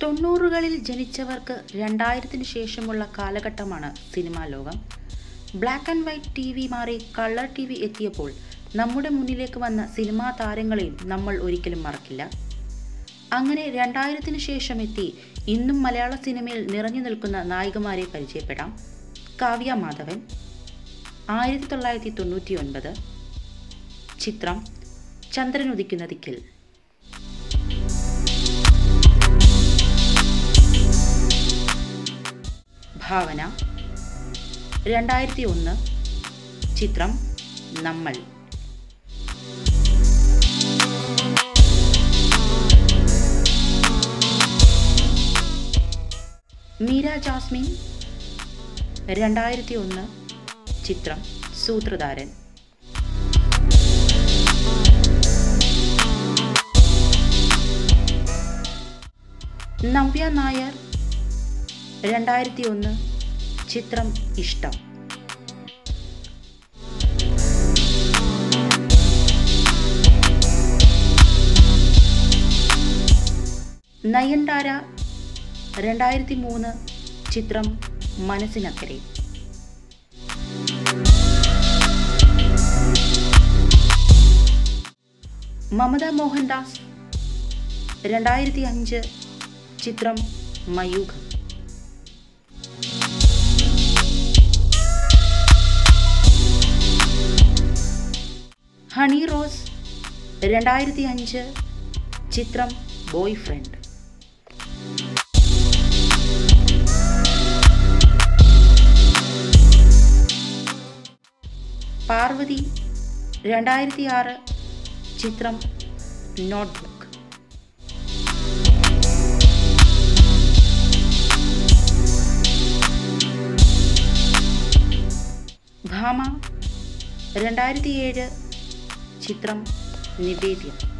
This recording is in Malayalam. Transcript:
തൊണ്ണൂറുകളിൽ ജനിച്ചവർക്ക് രണ്ടായിരത്തിന് ശേഷമുള്ള കാലഘട്ടമാണ് സിനിമാ ലോകം black and white T V മാറി കളർ ടി വി എത്തിയപ്പോൾ നമ്മുടെ മുന്നിലേക്ക് വന്ന സിനിമാ താരങ്ങളെയും നമ്മൾ ഒരിക്കലും മറക്കില്ല അങ്ങനെ രണ്ടായിരത്തിന് ശേഷം എത്തി ഇന്നും മലയാള സിനിമയിൽ നിറഞ്ഞു നിൽക്കുന്ന നായികമാരെ പരിചയപ്പെടാം കാവ്യ മാധവൻ ആയിരത്തി തൊള്ളായിരത്തി തൊണ്ണൂറ്റി ഒൻപത് ചിത്രം ചന്ദ്രൻ ഉദിക്കുന്ന ദിക്കിൽ ഭാവന രണ്ടായിരത്തി ഒന്ന് ചിത്രം നമ്മൾ മീര ജാസ്മിൻ രണ്ടായിരത്തി ഒന്ന് ചിത്രം സൂത്രധാരൻ നവ്യ നായർ രണ്ടായിരത്തി ഒന്ന് ചിത്രം ഇഷ്ടം നയൻതാര രണ്ടായിരത്തി മൂന്ന് ചിത്രം മനസ്സിനക്കരെ മമത മോഹൻദാസ് രണ്ടായിരത്തി അഞ്ച് ചിത്രം മയൂഖം ഹണി റോസ് രണ്ടായിരത്തി അഞ്ച് ചിത്രം ബോയ് ഫ്രണ്ട് പാർവതി രണ്ടായിരത്തി ആറ് ചിത്രം നോട്ട്ബുക്ക് ഭാമ രണ്ടായിരത്തി ഏഴ് ചിത്രം നിവേദ്യം